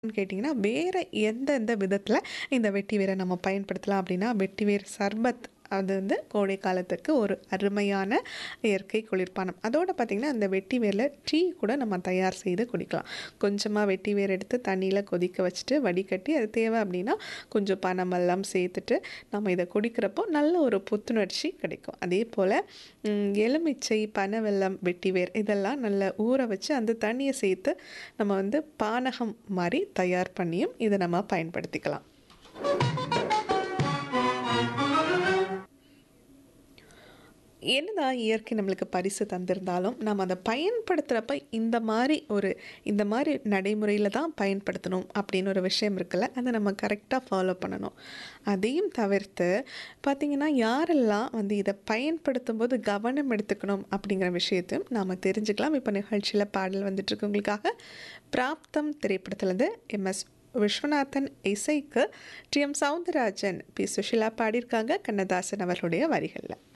கேட்டிங்கன்னா, வேற எந்தெந்த விதத்தில இந்த வெட்டி வேர நம்ம பயன்படுத்தலாம் அப்டின்னா, வெட்டிவேர் சர்பத் அது வந்து கோடை காலத்துக்கு ஒரு அருமையான இயற்கை குளிர்பானம். அதோட பார்த்தீங்கன்னா, அந்த வெட்டி வேர்ல டீ கூட நம்ம தயார் செய்து குடிக்கலாம். கொஞ்சமா வெட்டி வேர் எடுத்து தண்ணீல கொதிக்க வச்சுட்டு, வடிகட்டி அது தேவை அப்டின்னா, கொஞ்சம் பனமெல்லாம் சேர்த்துட்டு, நம்ம இத குடிக்கிறப்போ நல்ல ஒரு புத்துணர்ச்சி கிடைக்கும். அதேபோல ம் எலுமிச்சை, பனவெல்லம், வெட்டிவேர் இதெல்லாம் நல்லா ஊற வச்சு அந்த தண்ணிய சேர்த்து நம்ம வந்து பானகம் மாரி தயார் பண்ணியும் இத நம்ம பயன்படுத்திக்கலாம். என்னதான் இயற்கை நம்மளுக்கு பரிசு தந்திருந்தாலும், நம்ம அத பயன்படுத்துறப்ப இந்த மாரி ஒரு இந்த மாரி நடைமுறையில தான் பயன்படுத்தணும் அப்டின்னு ஒரு விஷயம் இருக்குல்ல, அத நம்ம கரெக்ட்டா ஃபாலோ பண்ணணும். அதையும் தவிர்த்து பார்த்தீங்கன்னா, யாரெல்லாம் வந்து இத பயன்படுத்தும்போது கவனம் எடுத்துக்கணும் அப்டிங்கிற விஷயத்தையும் நாம தெரிஞ்சுக்கலாம். இப்ப நிகழ்ச்சியில பாடல் வந்துட்டுருக்கு உங்களுக்காக. பிராப்தம் திரைப்படத்திலருந்து எம்.எஸ். விஸ்வநாதன் இசைக்கு டி.எம். சௌந்தரராஜன், பி. சுஷீலா பாடியிருக்காங்க. கண்ணதாசன் அவர்களுடைய வரிகள்ல.